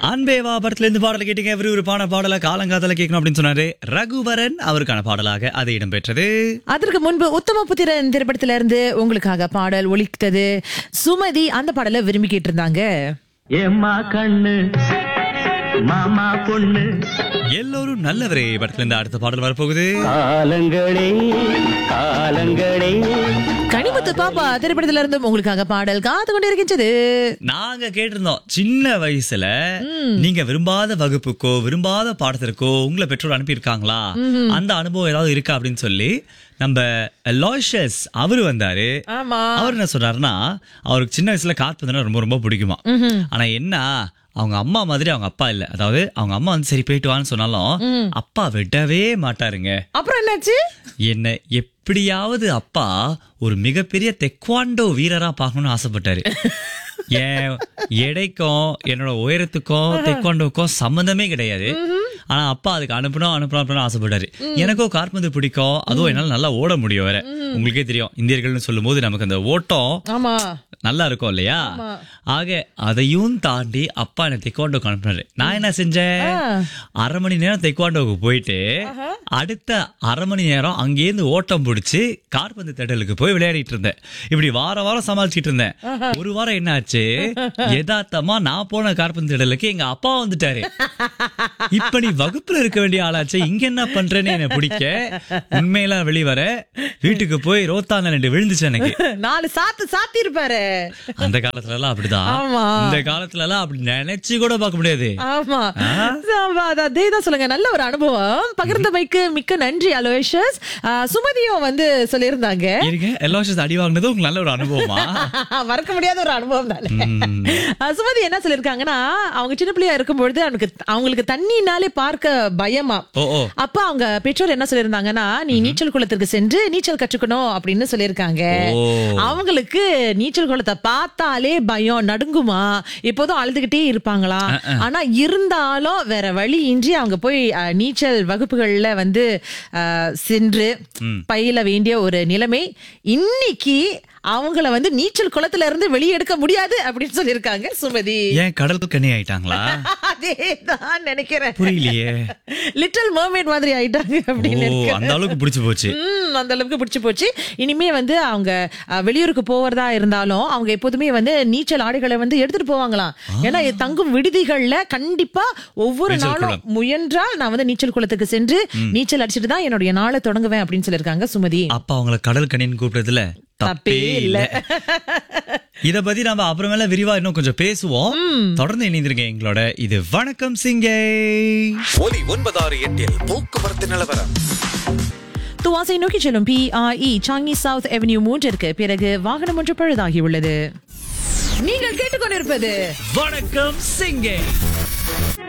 அன்பேவா படத்துல இருந்து பாடல் கேட்டீங்க விறுவிறுப்பான பாடலை காலங்காதல கேட்கணும் அப்படின்னு சொன்னாரு ரகுவரன் அவருக்கான பாடலாக அது இடம்பெற்றது அதற்கு முன்பு உத்தம புத்திரன் திரைப்படத்துல இருந்து உங்களுக்காக பாடல் ஒலித்தது சுமதி அந்த பாடலை விரும்பி கேட்டிருந்தாங்க ஏம்மா கண்ணு மாமா பொண்ணு எல்லோரும் நல்லவரே படத்துல இருந்து அடுத்த பாடல் வரப்போகுது காலங்களே காலங்களே கனிமுத்து பாப்பா திரைப்படத்துல இருந்து உங்களுக்காக பாடல் காத்து கொண்டு இருக்கின்றது நாங்க கேட்டிருந்தோம் சின்ன வயசுல நீங்க விரும்பாத வகுப்புக்கோ விரும்பாத பாடத்திற்கோ உங்களை பெற்றோர் அனுப்பியிருக்காங்களா அந்த அனுபவம் ஏதாவது இருக்கா அப்படின்னு சொல்லி நம்ம லாஷஸ் அவரு வந்தாரு ஆமா அவர் என்ன சொன்னாருன்னா அவருக்கு சின்ன வயசுல காத்து ரொம்ப ரொம்ப பிடிக்குமா ஆனா என்ன அவங்க அம்மா மாதிரி அவங்க அப்பா இல்ல அதாவது அவங்க அம்மா வந்து சரி போயிட்டு வான்னு சொன்னாலும் அப்பா விடவே மாட்டாருங்க அப்புறம் என்னாச்சு என்ன எப்படியாவது அப்பா ஒரு மிகப்பெரிய தெக்வாண்டோ வீரரா பார்க்கணும்னு ஆசைப்பட்டாரு என் எடைக்கும் என்னோட உயரத்துக்கும் தெக்வாண்டோக்கும் சம்மந்தமே கிடையாது ஆனா அப்பா அதுக்கு அனுப்பணும் அனுப்பணும் அனுப்பணும் ஆசைப்பட்டாரு எனக்கும் கார்பந்து பிடிக்கும் அதுவும் என்னால நல்லா ஓட முடியும் வேற உங்களுக்கே தெரியும் இந்தியர்கள்னு சொல்லும் போது நமக்கு அந்த ஓட்டம் ஆமா நல்லா இருக்கும் இல்லையா ஆக அதையும் தாண்டி அப்பா என்ன தெக்குவாண்டோக்கு அனுப்புனாரு நான் என்ன செஞ்சேன் அரை மணி நேரம் தெக்குவாண்டோக்கு போயிட்டு அடுத்த அரை மணி நேரம் அங்கேருந்து ஓட்டம் பிடிச்சி கார்பந்து தட்டலுக்கு போய் விளையாடிட்டு இருந்தேன் இப்படி வார வாரம் சமாளிச்சிட்டு இருந்தேன் ஒரு வாரம் என்ன ஆச்சு யதார்த்தமா நான் போன கார்பந்து திடலுக்கு எங்க அப்பா வந்துட்டாரு இப்ப நீ வகுப்புல இருக்க வேண்டிய ஆளாச்சு இங்க என்ன பண்றேன்னு என்ன பிடிக்க உண்மையெல்லாம் வெளிவர வீட்டுக்கு போய் ரோத்தாங்க ரெண்டு விழுந்துச்சு எனக்கு நாலு சாத்து சாத்தி இருப்பாரு அந்த காலத்துல எல்லாம் அப்படிதான் ஆமா. இந்த காலத்துல எல்லாம் அப்படி நினைச்சு கூட பார்க்க முடியாது ஆமா ஆமா, அது அதே தான் சொல்லுங்க நல்ல ஒரு அனுபவம் பகிர்ந்தமைக்கு மிக்க நன்றி அலோயஷஸ் சுமதியும் வந்து சொல்லியிருந்தாங்க இருங்க எல்லோஷஸ் அடி வாங்கினது உங்களுக்கு நல்ல ஒரு அனுபவமா மறக்க முடியாத ஒரு அனுபவம் தானே ம். அஹ் சுமதி என்ன சொல்லிருக்காங்கன்னா அவங்க சின்ன பிள்ளையா இருக்கும்பொழுது அவனுக்கு அவங்களுக்கு தண்ணினாலே பார்க்க பயமா ஓ ஓ அப்ப அவங்க பெற்றோர் என்ன சொல்லிருந்தாங்கன்னா நீ நீச்சல் குளத்திற்கு சென்று நீச்சல் கற்றுக்கணும் அப்படின்னு சொல்லியிருக்காங்க ஓ. அவங்களுக்கு நீச்சல் குளத்தை பார்த்தாலே பயம் நடுங்குமா எப்போதும் அழுதுகிட்டே இருப்பாங்களா ஆனா இருந்தாலும் வேற வழி இன்றி அவங்க போய் அஹ், நீச்சல் வகுப்புகள்ல வந்து அஹ், சென்று பயில வேண்டிய ஒரு நிலைமை இன்னைக்கு அவங்கள வந்து நீச்சல் குளத்துல இருந்து வெளியே எடுக்க முடியாது அப்படின்னு சொல்லியிருக்காங்க சுமதி ஏன் கடலுக்கு கண்ணி ஆயிட்டாங்களா அதேதான் நினைக்கிறேன் புரியலையே லிட்டில் மர்மேட் மாதிரி ஆயிட்டாங்க ஓ அப்படின்னு நினைக்கிறேன். அந்த அளவுக்கு பிடிச்சு போச்சு ம், அந்த அளவுக்கு பிடிச்சு போச்சு இனிமே வந்து அவங்க அஹ், வெளியூருக்கு போவதா இருந்தாலும் அவங்க எப்போதுமே வந்து நீச்சல் ஆடைகளை வந்து எடுத்துட்டு போவாங்களாம் ஏன்னா இது தங்கும் விடுதிகள்ல கண்டிப்பா ஒவ்வொரு நீச்சல் நாளும் குளம். முயன்றால் நான் வந்து நீச்சல் குளத்துக்கு சென்று நீச்சல் அடிச்சிட்டு தான் என்னுடைய நாளை தொடங்குவேன் அப்படின்னு சொல்லியிருக்காங்க சுமதி அப்பா அவங்கள கடல் கண்ணின்னு கூப்பிட்டதுல தப்பே இல்ல இத பத்தி நம்ம அப்புறமேல விரிவா இன்னும் கொஞ்சம் பேசுவோம் தொடர்ந்து இணைந்திருங்க எங்களோட இது வணக்கம் சிங்கை ஒலி ஒன்பதாறு எட்டில் போக்குவரத்து நிலவரம் துவாசை நோக்கி செல்லும் P E Changi South Avenue மூன்றிற்கு பிறகு வாகனம் ஒன்று பழுதாகி உள்ளது நீங்கள் கேட்டுக்கொண்டிருப்பது வணக்கம் சிங்கை